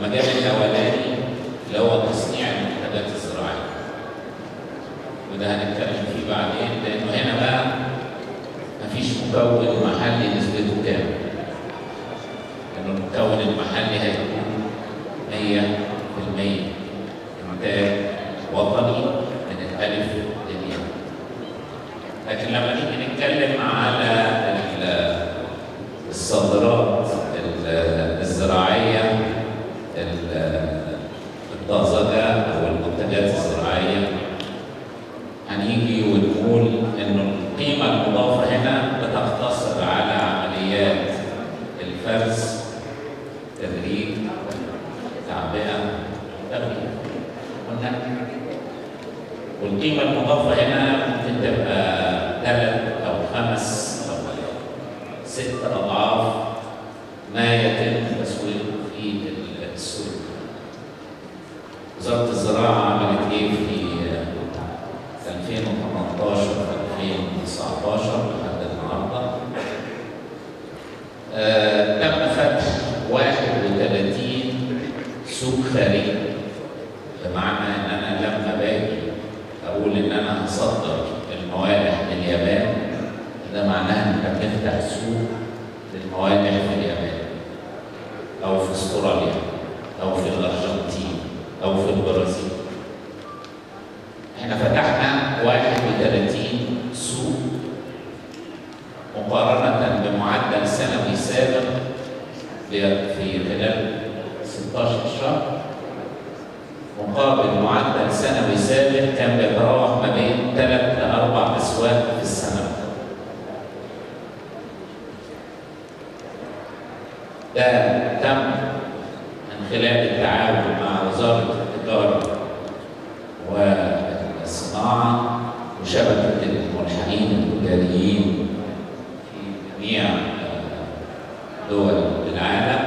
المجال الاولاني اللي هو تصنيع المنتجات الزراعيه وده هنتكلم فيه بعدين لانه هنا بقى مفيش مكون محلي نسبته كام لأن المكون المحلي هيكون 100% إنتاج وطني من الألف للياء لكن لما نيجي نتكلم على ال- الصادرات ال- الزراعية ال- الطازجة أو المنتجات الزراعية هنيجي ونقول إنه القيمة المضافة هنا بتقتصر على عمليات الفرز تدريج تعبئة تغليف والنقل والقيمة المضافة هنا ممكن تبقى ثلاث أو خمس أو ست أضعاف ما يتم تسويقه في السوق. وزارة الزراعة عملت إيه في 2018 2019 لحد النهارده آه، تم فتح 31 سوق خارجي بمعنى ان انا لما باجي اقول ان انا هصدر الموالح لليابان ده معناها انك بتفتح سوق للموالح في اليابان او في استراليا او في الارجنتين او في البرازيل احنا فتحنا 31 سوق مقارنة بمعدل سنوي سابق في خلال 16 شهر مقابل معدل سنوي سابق كان بيتراوح ما بين ثلاث لأربع أسواق في السنة ده تم من خلال التعاون مع وزارة التجارة والصناعة وشبكة الملحقين التجاريين في جميع دول العالم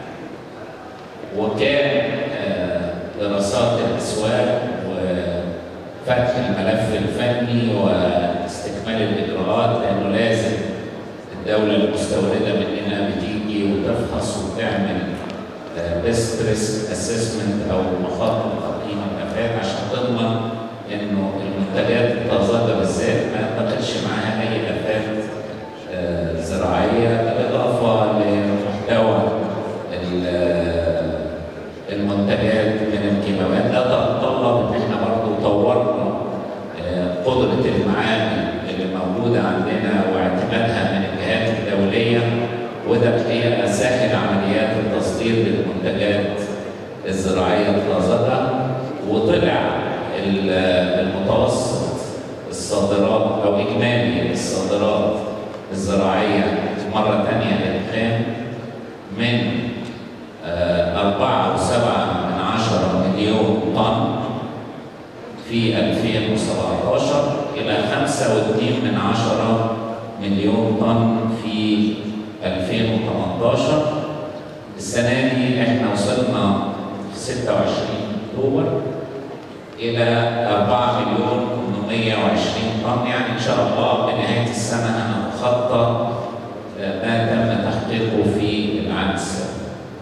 وكان آه، دراسات الأسواق وفتح الملف الفني واستكمال الإجراءات لأنه لازم الدولة المستوردة مننا بتيجي وتفحص وتعمل بيست ريسك اسسمنت او مخاطر تقييم الافات عشان تضمن انه المنتجات الطازجه بالذات ما ينتقلش معاها اي افات آه، زراعيه بالاضافه لمحتوى ال- المنتجات من الكيماويات ده تتطلب ان احنا برضه طورنا آه، قدره المعامل اللي موجوده عندنا واعتمادها من الجهات الدوليه وده الحقيقه سهل عمليات التصدير للمنتجات الزراعيه الطازجه وطلع ال- المتوسط الصادرات او اجمالي الصادرات الزراعيه مره ثانيه للخام من آه، أربعة وسبعة من عشرة مليون طن في 2017 إلى خمسة واثنين من عشرة مليون طن في 2018 السنة دي احنا وصلنا في 26 أكتوبر إلى 4 مليون 820 طن يعني إن شاء الله بنهاية السنة هنتخطى آه، ما تم تحقيقه في العام السابق.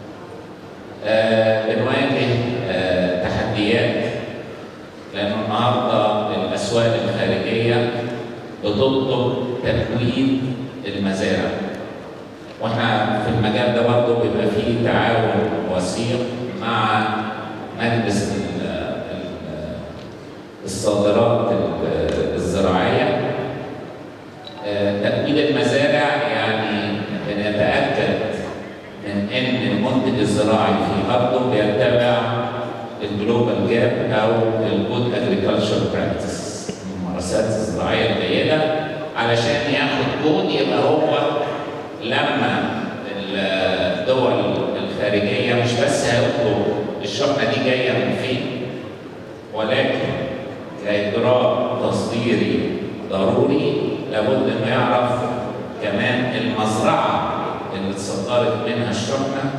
آه، بنواجه آه، تحديات لأن النهارده الأسواق الخارجية بتطلب تكوين المزارع واحنا في المجال ده برضه بيبقى فيه تعاون وثيق مع مجلس ال- ال- الصادرات ال- الزراعيه آه، تكوين المزارع يعني بنتاكد من ان المنتج الزراعي في ارضه بيتبع الجلوبال جاب او الجود اجريكلتشر براكتس الممارسات الزراعيه الجيده علشان ياخد جود يبقى هو لما الدول الخارجيه مش بس هيطلب الشحنه دي جايه من فين ولكن كاجراء تصديري ضروري لابد انه يعرف كمان المزرعه اللي اتصدرت منها الشحنه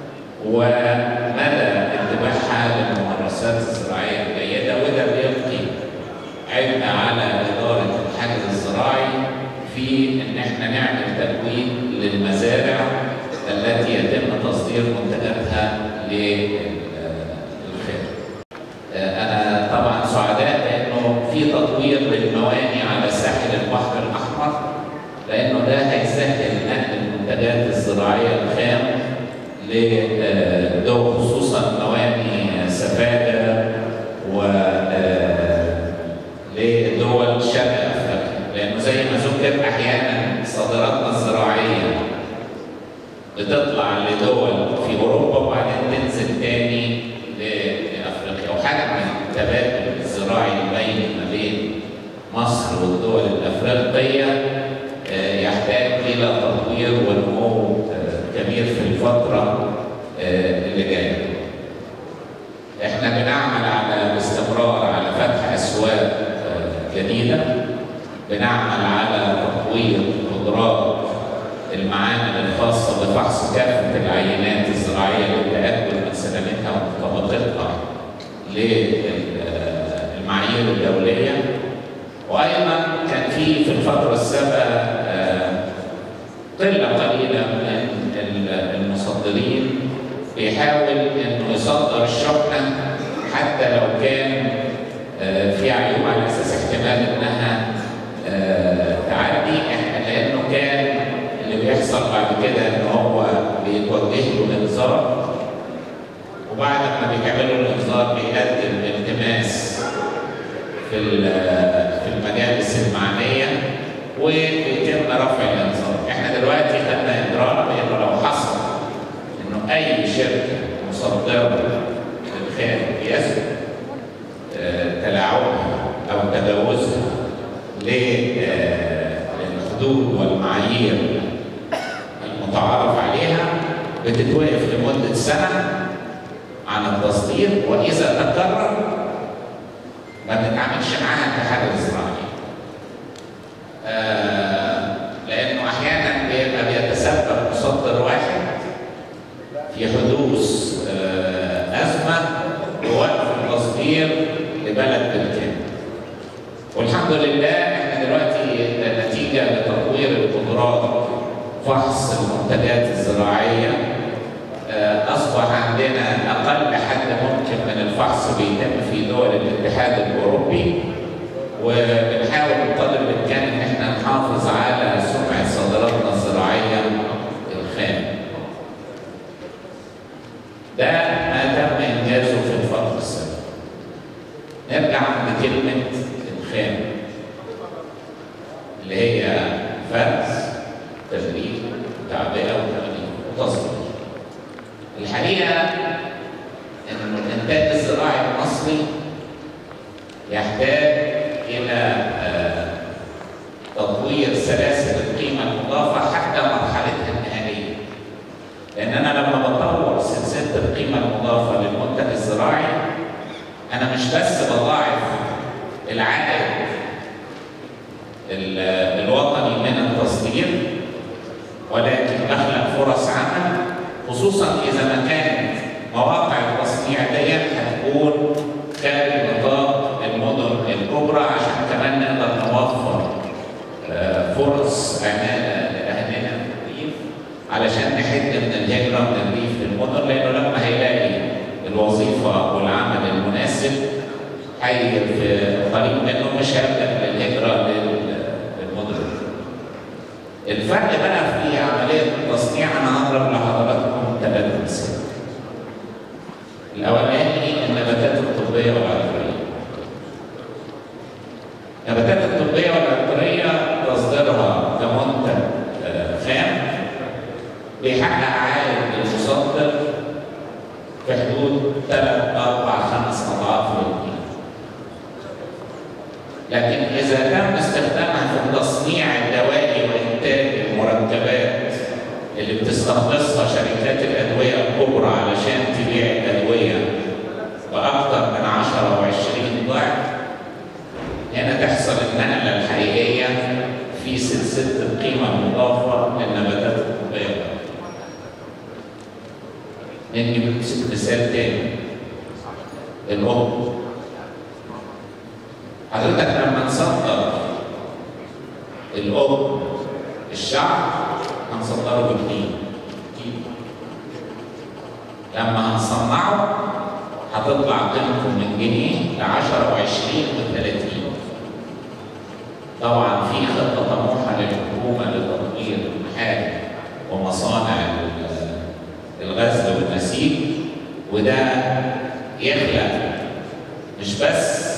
ومدى انتباهها للممارسات الزراعيه الجيده وده بيلقي عبء على اداره الحاجز الزراعي في ان احنا نعمل تكوين للمزارع التي يتم تصدير تصدير منتجاتها للخارج. أنا طبعا سعداء لأنه في تطوير للمواني على ساحل البحر الأحمر لأنه ده هيسهل نقل المنتجات الزراعية الخام لدول خصوصا مواني سفاجة و لدول شرق افريقيا لانه زي ما ذكر احيانا صادراتنا الزراعيه بتطلع لدول في اوروبا وبعدين تنزل تاني لافريقيا وحجم التبادل الزراعي البين ما بين مصر والدول الافريقيه يحتاج الى تطوير ونمو كبير في الفتره اللي جايه. احنا بنعمل على باستمرار على فتح اسواق جديده بنعمل على تطوير قدرات المعامل الخاصه بفحص كافه العينات الزراعيه للتاكد من سلامتها ومطابقتها للمعايير الدوليه وايضا كان في في الفتره السابقه قله قليله من المصدرين بيحاول انه يصدر الشحنه حتى لو كان في عيوب على اساس احتمال انها تعدي لانه كان اللي بيحصل بعد كده ان هو بيتوجه له انذار وبعد ما بيتعمل له الانذار بيقدم التماس في في المجالس المعنيه وبيتم رفع الانذار احنا دلوقتي خدنا اجراء بانه لو حصل انه اي شركه مصدره للخارج يثبت تلاعبها او تجاوزها للحدود والمعايير المتعارف عليها بتتوقف لمده سنه عن التصدير واذا تكرر ما بنتعاملش معاها كحاجه زراعيه. آه لانه احيانا بيبقى بيتسبب مصدر واحد في حدوث آه ازمه بوقف التصدير لبلد بالكامل. والحمد لله احنا دلوقتي نتيجه لتطوير القدرات فحص المنتجات الزراعيه اصبح عندنا اقل حد ممكن من الفحص بيتم في دول الاتحاد الاوروبي وبنحاول بقدر الامكان ان احنا نحافظ على سمعه صادراتنا الزراعيه الخام. ده ما تم انجازه في الفتره السابقه. نرجع لكلمه الخام اللي هي فرز تدريب تعبئه وتغليف وتصدير. الحقيقه ان الانتاج الزراعي المصري يحتاج الى تطوير سلاسل القيمه المضافه حتى مرحلتها النهائيه. لان انا لما بطور سلسله القيمه المضافه للمنتج الزراعي انا مش بس بضاعف العائد الوطني من التصدير ولكن بخلق فرص عمل خصوصا اذا ما كانت مواقع التصنيع ديت هتكون خارج نطاق المدن الكبرى عشان كمان نقدر نوفر فرص عماله لاهلنا في الريف علشان نحد من الهجره من الريف للمدن لانه لما هيلاقي الوظيفه والعمل المناسب حي في قريب منه مش هيبدا للهجره للمدن. الفرق بقى في عمليه التصنيع انا هضرب لحضراتكم ثلاث امثله. الاولاني النباتات الطبيه والعطريه. النباتات الطبيه والعطريه تصديرها كمنتج خام بيحقق عائد للمصدر في حدود ثلاث اربع خمس اضعاف القيمه. لكن اذا تم استخدامها في تصنيع الدواء وانتاج المركبات اللي بتستخلصها شركات الادويه الكبرى علشان تبيع الادويه باكثر من 10 و20 ضعف هنا تحصل النقله الحقيقيه في سلسله القيمه المضافه للنباتات الطبيه نجي مثال تاني الأم حضرتك لما نصدر الأم الشعر هنصدره بجنيه لما هنصنعه هتطلع قيمته من جنيه ل 10 و20 و30 طبعا في خطه طموحه للحكومه لتطوير محال ومصانع الغزل والنسيج وده يخلق مش بس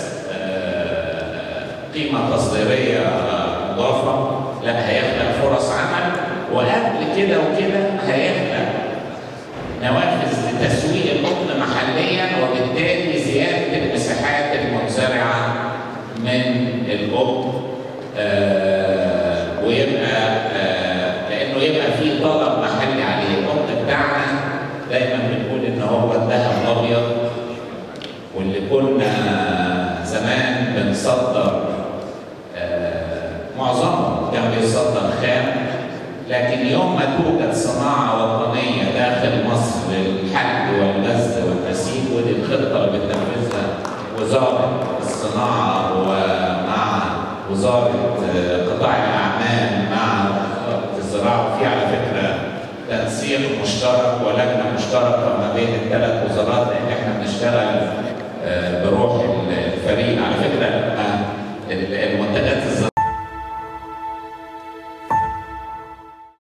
قيمه تصديريه مضافه لا هيخلق فرص عمل وقبل كده وكده هيخلق نوافذ لتسويق القطن محليا وبالتالي زياده المساحات المنزرعه من القطن آه ويبقى آه لانه يبقى في طلب محلي عليه القطن بتاعنا دايما بنقول ان هو الذهب الابيض واللي كنا زمان بنصدر آه معظمهم كان بيصدر خام لكن يوم ما توجد صناعة وطنية داخل مصر للحل والغزل والنسيج ودي الخطة اللي بتنفذها وزارة الصناعة ومع وزارة قطاع الأعمال مع وزارة الزراعة في على فكرة تنسيق مشترك ولجنة مشتركة ما بين الثلاث وزارات لأن احنا بنشتغل بروح الفريق على فكرة المنتجات